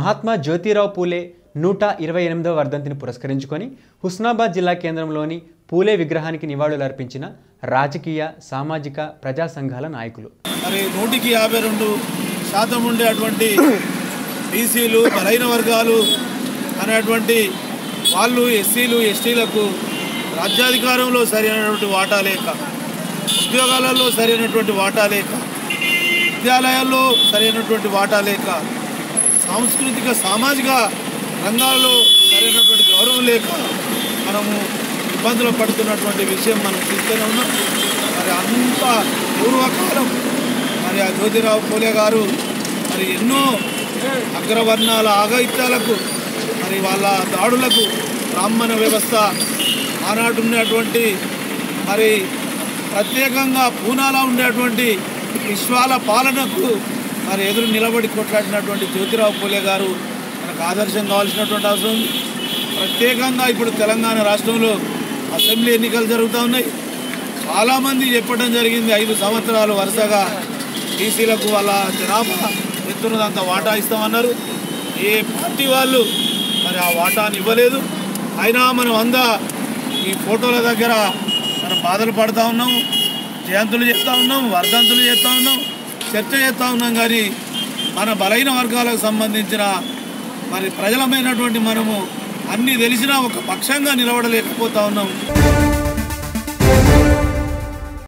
మహాత్మా జ్యోతిరావు పూలే నూట ఇరవై ఎనిమిదవ వర్ధంతిని పురస్కరించుకొని హుస్నాబాద్ జిల్లా కేంద్రంలోని పూలే విగ్రహానికి నివాళులర్పించిన రాజకీయ సామాజిక ప్రజా సంఘాల నాయకులు మరి నూటికి యాభై రెండు శాతం ఉండేటువంటి బీసీలు బలైన వర్గాలు అనేటువంటి వాళ్ళు ఎస్సీలు ఎస్టీలకు రాజ్యాధికారంలో సరైనటువంటి వాటా లేక ఉద్యోగాలలో సరైనటువంటి వాటా లేక విద్యాలయాల్లో సరైనటువంటి వాటా లేక సాంస్కృతిక సామాజిక రంగాల్లో సరైనటువంటి గౌరవం లేక మనము ఇబ్బందులు పడుతున్నటువంటి విషయం మనం చూస్తూనే ఉన్నాం మరి అంత పూర్వకాలం మరి ఆ జ్యోతిరావు పూలే గారు మరి ఎన్నో అగ్రవర్ణాల ఆగైత్యాలకు మరి వాళ్ళ దాడులకు బ్రాహ్మణ వ్యవస్థ ఆనాడు ఉన్నటువంటి మరి ప్రత్యేకంగా పూనాలో ఉండేటువంటి విశ్వాల పాలనకు మరి ఎదురు నిలబడి కొట్లాడినటువంటి జ్యోతిరావు పూలే గారు మనకు ఆదర్శం కావాల్సినటువంటి అవసరం ఉంది ప్రత్యేకంగా ఇప్పుడు తెలంగాణ రాష్ట్రంలో అసెంబ్లీ ఎన్నికలు జరుగుతూ ఉన్నాయి చాలామంది చెప్పడం జరిగింది ఐదు సంవత్సరాలు వరుసగా బీసీలకు వాళ్ళ జనాభా ఎత్తున్నదంత వాటా ఇస్తామన్నారు ఏ పార్టీ వాళ్ళు మరి ఆ వాటాని ఇవ్వలేదు అయినా మనం అందా ఈ ఫోటోల దగ్గర మనం బాధలు పడుతూ ఉన్నాం జయంతులు చేస్తూ ఉన్నాం వర్ధంతులు చేస్తూ ఉన్నాం చర్చ చేస్తూ ఉన్నాం కానీ మన బలైన వర్గాలకు సంబంధించిన మరి ప్రజలమైనటువంటి మనము అన్నీ తెలిసినా ఒక పక్షంగా నిలబడలేకపోతా ఉన్నాం